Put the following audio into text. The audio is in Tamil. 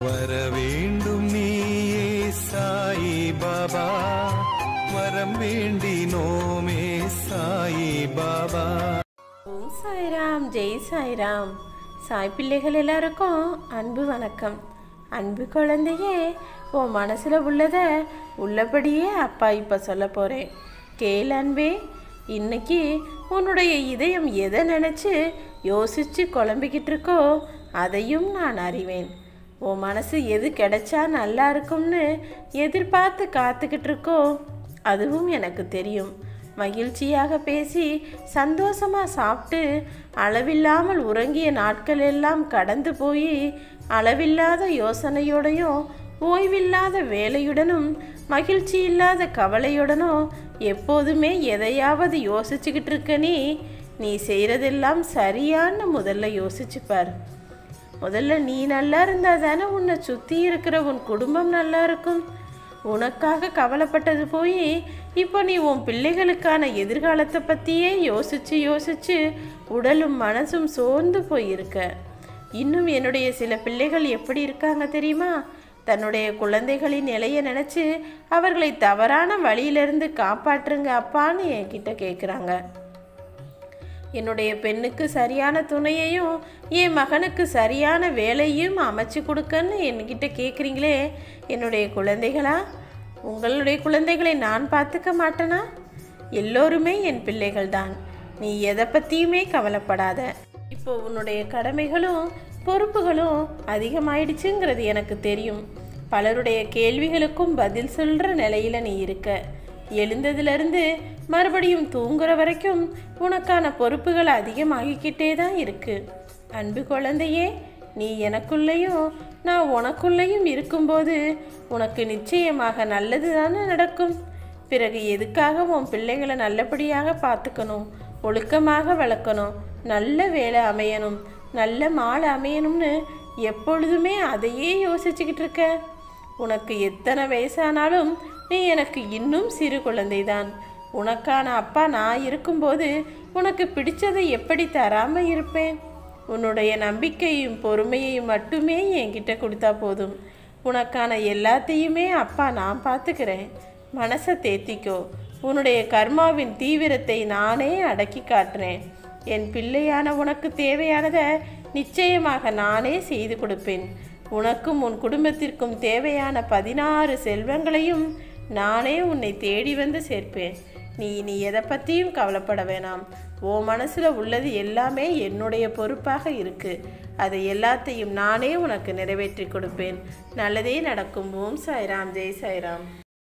வர வேண்டும் நீயே சாயி பாபா வரம் வேண்டினோமே சாயி பாபா ஓம் சாய்ராம் ஜெய் சாய்ராம் சாய் பிள்ளைகள் எல்லாருக்கும் அன்பு வணக்கம் அன்பு குழந்தையே உன் மனசில் உள்ளதை உள்ளபடியே அப்பா இப்போ சொல்ல போகிறேன் கேள் அன்பே இன்னைக்கு உன்னுடைய இதயம் எதை நினச்சி யோசித்து குழம்பிக்கிட்டு இருக்கோ அதையும் நான் அறிவேன் உன் மனசு எது கிடைச்சா நல்லா இருக்கும்னு எதிர்பார்த்து காத்துக்கிட்டு இருக்கோ அதுவும் எனக்கு தெரியும் மகிழ்ச்சியாக பேசி சந்தோஷமாக சாப்பிட்டு அளவில்லாமல் உறங்கிய நாட்கள் எல்லாம் கடந்து போய் அளவில்லாத யோசனையோடையும் ஓய்வில்லாத வேலையுடனும் மகிழ்ச்சி இல்லாத கவலையுடனும் எப்போதுமே எதையாவது யோசிச்சுக்கிட்டு இருக்க நீ நீ செய்கிறதெல்லாம் சரியான்னு முதல்ல யோசிச்சுப்பார் முதல்ல நீ நல்லா இருந்தா தானே உன்னை சுற்றி இருக்கிற உன் குடும்பம் நல்லா இருக்கும் உனக்காக கவலைப்பட்டது போய் இப்போ நீ உன் பிள்ளைகளுக்கான எதிர்காலத்தை பற்றியே யோசிச்சு யோசிச்சு உடலும் மனசும் சோர்ந்து போயிருக்க இன்னும் என்னுடைய சில பிள்ளைகள் எப்படி இருக்காங்க தெரியுமா தன்னுடைய குழந்தைகளின் நிலையை நினச்சி அவர்களை தவறான வழியிலிருந்து காப்பாற்றுங்க அப்பான்னு என்கிட்ட கேட்குறாங்க என்னுடைய பெண்ணுக்கு சரியான துணையையும் என் மகனுக்கு சரியான வேலையும் அமைச்சு கொடுக்கன்னு என்கிட்ட கேட்குறீங்களே என்னுடைய குழந்தைகளா உங்களுடைய குழந்தைகளை நான் பார்த்துக்க மாட்டேனா எல்லோருமே என் பிள்ளைகள் தான் நீ எதை பற்றியுமே கவலைப்படாத இப்போ உன்னுடைய கடமைகளும் பொறுப்புகளும் அதிகமாயிடுச்சுங்கிறது எனக்கு தெரியும் பலருடைய கேள்விகளுக்கும் பதில் சொல்கிற நிலையில நீ இருக்க எழுந்ததுலேருந்து மறுபடியும் தூங்குற வரைக்கும் உனக்கான பொறுப்புகள் அதிகமாகிக்கிட்டே தான் இருக்கு அன்பு குழந்தையே நீ எனக்குள்ளேயும் நான் உனக்குள்ளேயும் இருக்கும்போது உனக்கு நிச்சயமாக நல்லது தானே நடக்கும் பிறகு எதுக்காக உன் பிள்ளைங்களை நல்லபடியாக பார்த்துக்கணும் ஒழுக்கமாக வளர்க்கணும் நல்ல வேலை அமையணும் நல்ல மாலை அமையணும்னு எப்பொழுதுமே அதையே யோசிச்சுக்கிட்டு இருக்க உனக்கு எத்தனை வயசானாலும் நீ எனக்கு இன்னும் சிறு குழந்தைதான் உனக்கான அப்பா நான் இருக்கும்போது உனக்கு பிடிச்சதை எப்படி தராம இருப்பேன் உன்னுடைய நம்பிக்கையும் பொறுமையையும் மட்டுமே என்கிட்ட கொடுத்தா போதும் உனக்கான எல்லாத்தையுமே அப்பா நான் பார்த்துக்கிறேன் மனசை தேத்திக்கோ உன்னுடைய கர்மாவின் தீவிரத்தை நானே அடக்கி காட்டுறேன் என் பிள்ளையான உனக்கு தேவையானதை நிச்சயமாக நானே செய்து கொடுப்பேன் உனக்கும் உன் குடும்பத்திற்கும் தேவையான பதினாறு செல்வங்களையும் நானே உன்னை தேடி வந்து சேர்ப்பேன் நீ நீ எதை பற்றியும் கவலைப்பட வேணாம் ஓ மனசில் உள்ளது எல்லாமே என்னுடைய பொறுப்பாக இருக்கு அதை எல்லாத்தையும் நானே உனக்கு நிறைவேற்றி கொடுப்பேன் நல்லதே நடக்கும் ஓம் சாய்ராம் ஜெய் சாய்ராம்